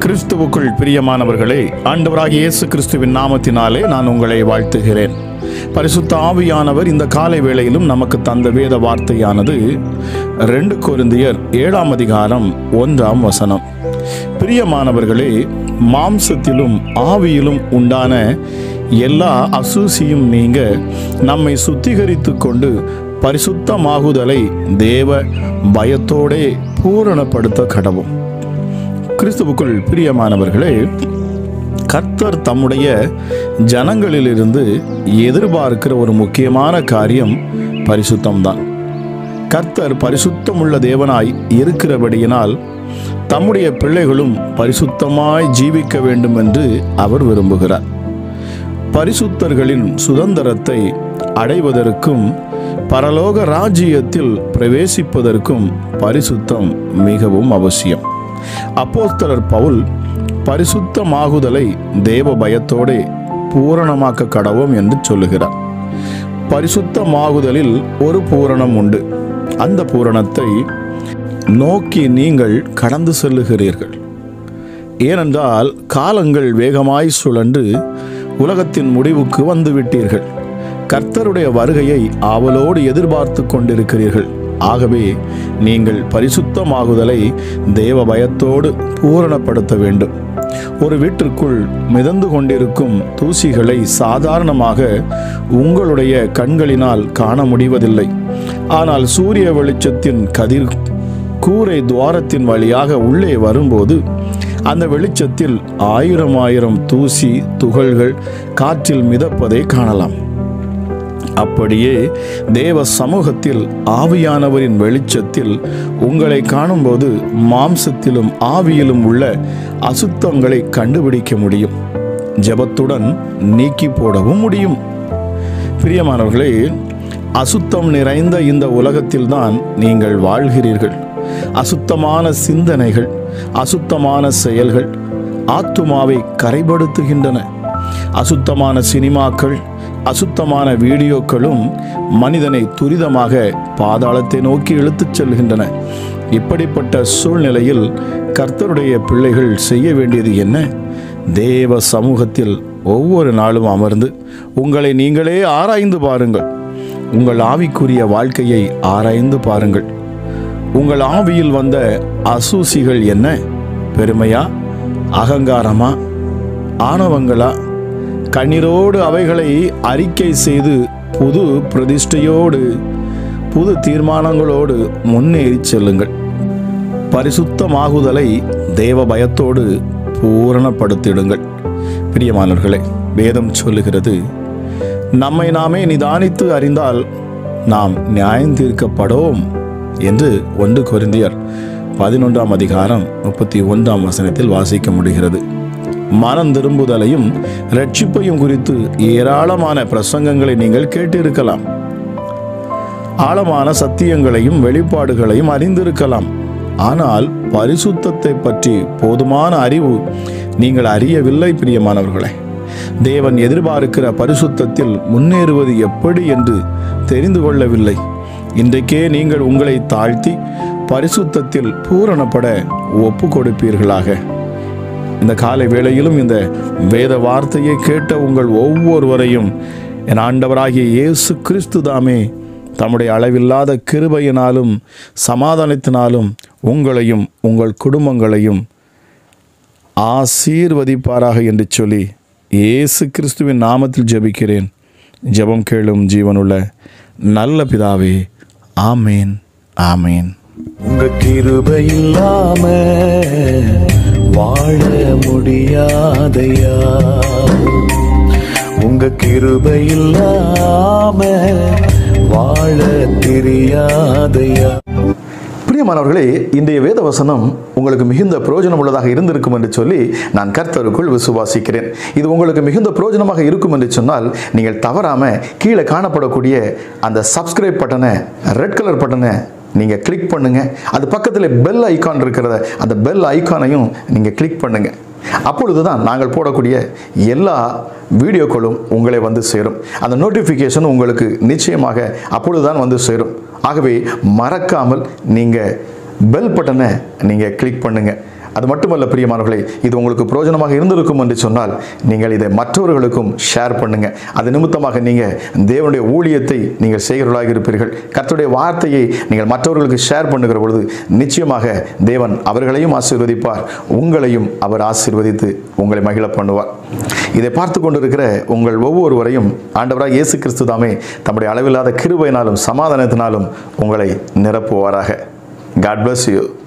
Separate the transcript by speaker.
Speaker 1: கிறிஸ்துவுக்குள் பிரியமானவர்களே ஆண்டவராகிய இயேசு கிறிஸ்துவின் நாமத்தினாலே நான் உங்களை வாழ்த்துகிறேன் பரிசுத்த ஆவியானவர் இந்த காலை வேளையிலும் நமக்கு தந்த வேத வார்த்தையானது ரெண்டு கொரிந்தியர் ஏழாம் அதிகாரம் ஒன்றாம் வசனம் பிரியமானவர்களே மாம்சத்திலும் ஆவியிலும் உண்டான எல்லா அசூசியும் நீங்க நம்மை சுத்திகரித்து கொண்டு பரிசுத்தமாகுதலை தேவ பயத்தோடே பூரணப்படுத்த கடவும் கிறிஸ்துவுக்குள் பிரியமானவர்களே கர்த்தர் தம்முடைய ஜனங்களிலிருந்து எதிர்பார்க்கிற ஒரு முக்கியமான காரியம் பரிசுத்தம்தான் கர்த்தர் பரிசுத்தமுள்ள தேவனாய் இருக்கிறபடியினால் தம்முடைய பிள்ளைகளும் பரிசுத்தமாய் ஜீவிக்க வேண்டும் என்று அவர் விரும்புகிறார் பரிசுத்தர்களின் சுதந்திரத்தை அடைவதற்கும் பரலோக ராஜ்யத்தில் பிரவேசிப்பதற்கும் பரிசுத்தம் மிகவும் அவசியம் அப்போஸ்தலர் பவுல் பரிசுத்தமாகுதலை தேவ பயத்தோடே பூரணமாக்க கடவோம் என்று சொல்லுகிறார் பரிசுத்தமாகுதலில் ஒரு பூரணம் உண்டு அந்த பூரணத்தை நோக்கி நீங்கள் கடந்து செல்லுகிறீர்கள் ஏனென்றால் காலங்கள் வேகமாய் சுழன்று உலகத்தின் முடிவுக்கு வந்துவிட்டீர்கள் கர்த்தருடைய வருகையை ஆவலோடு எதிர்பார்த்து கொண்டிருக்கிறீர்கள் ஆகவே நீங்கள் பரிசுத்தமாகுதலை தேவ பயத்தோடு பூரணப்படுத்த வேண்டும் ஒரு வீட்டிற்குள் மிதந்து கொண்டிருக்கும் தூசிகளை சாதாரணமாக உங்களுடைய கண்களினால் காண முடிவதில்லை ஆனால் சூரிய வெளிச்சத்தின் கதிர் கூரை துவாரத்தின் வழியாக உள்ளே வரும்போது அந்த வெளிச்சத்தில் ஆயிரம் ஆயிரம் தூசி துகள்கள் காற்றில் மிதப்பதை காணலாம் அப்படியே தேவ சமூகத்தில் ஆவியானவரின் வெளிச்சத்தில் உங்களை காணும்போது மாம்சத்திலும் ஆவியிலும் உள்ள அசுத்தங்களை கண்டுபிடிக்க முடியும் ஜெபத்துடன் நீக்கி போடவும் முடியும் பிரியமானவர்களே அசுத்தம் நிறைந்த இந்த உலகத்தில்தான் நீங்கள் வாழ்கிறீர்கள் அசுத்தமான சிந்தனைகள் அசுத்தமான செயல்கள் ஆத்துமாவை கரைபடுத்துகின்றன அசுத்தமான சினிமாக்கள் அசுத்தமான வீடியோக்களும் மனிதனை துரிதமாக பாதாளத்தை நோக்கி இழுத்துச் செல்கின்றன இப்படிப்பட்ட சூழ்நிலையில் கர்த்தருடைய பிள்ளைகள் செய்ய வேண்டியது என்ன தேவ சமூகத்தில் ஒவ்வொரு நாளும் அமர்ந்து உங்களை நீங்களே ஆராய்ந்து பாருங்கள் உங்கள் ஆவிக்குரிய வாழ்க்கையை ஆராய்ந்து பாருங்கள் உங்கள் ஆவியில் வந்த அசூசிகள் என்ன பெருமையா அகங்காரமா ஆணவங்களா கண்ணீரோடு அவைகளை அறிக்கை செய்து புது பிரதிஷ்டையோடு புது தீர்மானங்களோடு முன்னேறி செல்லுங்கள் பரிசுத்தமாகுதலை தேவ பயத்தோடு பூரணப்படுத்திடுங்கள் பிரியமானவர்களே வேதம் சொல்லுகிறது நம்மை நாமே நிதானித்து அறிந்தால் நாம் நியாயம் தீர்க்கப்படோம் என்று ஒன்று கொரிந்தியர் பதினொன்றாம் அதிகாரம் முப்பத்தி ஒன்றாம் வசனத்தில் வாசிக்க முடிகிறது மனம் திரும்புதலையும் ரட்சிப்பையும் குறித்து ஏராளமான பிரசங்கங்களை நீங்கள் கேட்டிருக்கலாம் ஆழமான சத்தியங்களையும் வெளிப்பாடுகளையும் அறிந்திருக்கலாம் ஆனால் பரிசுத்தத்தை பற்றி போதுமான அறிவு நீங்கள் அறியவில்லை பிரியமானவர்களே தேவன் எதிர்பார்க்கிற பரிசுத்தத்தில் முன்னேறுவது எப்படி என்று தெரிந்து கொள்ளவில்லை இன்றைக்கே நீங்கள் உங்களை தாழ்த்தி பரிசுத்தத்தில் பூரணப்பட ஒப்பு கொடுப்பீர்களாக இந்த காலை வேளையிலும் இந்த வேத வார்த்தையை கேட்ட உங்கள் ஒவ்வொருவரையும் என் ஆண்டவராகிய இயேசு கிறிஸ்து தாமே தம்முடைய அளவில்லாத கிருபையினாலும் சமாதானத்தினாலும் உங்களையும் உங்கள் குடும்பங்களையும் ஆசீர்வதிப்பாராக என்று சொல்லி இயேசு கிறிஸ்துவின் நாமத்தில் ஜெபிக்கிறேன் ஜெபம் கேளும் ஜீவனுள்ள நல்ல பிதாவே ஆமேன் ஆமேன்
Speaker 2: உங்க கிருபை இல்லாம வாழ முடியாதையா உங்க கிருபை இல்லாம வாழ தெரியாதையா
Speaker 3: பிரியமானவர்களே இன்றைய வேத வசனம் உங்களுக்கு மிகுந்த பிரயோஜனம் உள்ளதாக இருந்திருக்கும் என்று சொல்லி நான் கர்த்தருக்குள் விசுவாசிக்கிறேன் இது உங்களுக்கு மிகுந்த பிரயோஜனமாக இருக்கும் என்று சொன்னால் நீங்கள் தவறாம கீழே காணப்படக்கூடிய அந்த சப்ஸ்கிரைப் பட்டனை ரெட் கலர் பட்டனை நீங்கள் கிளிக் பண்ணுங்க அது பக்கத்தில் பெல் ஐகான் இருக்கிறத அந்த பெல் ஐகானையும் நீங்கள் கிளிக் பண்ணுங்க அப்பொழுது தான் நாங்கள் போடக்கூடிய எல்லா வீடியோக்களும் உங்களை வந்து சேரும் அந்த நோட்டிஃபிகேஷன் உங்களுக்கு நிச்சயமாக அப்பொழுது தான் வந்து சேரும் ஆகவே மறக்காமல் நீங்கள் பெல் பட்டனை நீங்கள் கிளிக் பண்ணுங்கள் அது மட்டுமல்ல பிரியமானவர்களே இது உங்களுக்கு பிரயோஜனமாக இருந்திருக்கும் என்று சொன்னால் நீங்கள் இதை மற்றவர்களுக்கும் ஷேர் பண்ணுங்க அது நிமித்தமாக நீங்கள் தேவனுடைய ஊழியத்தை நீங்கள் செய்கிறவர்களாக இருப்பீர்கள் கர்த்தருடைய வார்த்தையை நீங்கள் மற்றவர்களுக்கு ஷேர் பண்ணுகிற பொழுது நிச்சயமாக தேவன் அவர்களையும் ஆசீர்வதிப்பார் உங்களையும் அவர் ஆசீர்வதித்து உங்களை மகிழ பண்ணுவார் இதை பார்த்து கொண்டிருக்கிற உங்கள் ஒவ்வொருவரையும் ஆண்டவராக இயேசு கிறிஸ்து தாமே தம்முடைய அளவில்லாத கிருபையினாலும் சமாதானத்தினாலும் உங்களை நிரப்புவாராக காட் bless you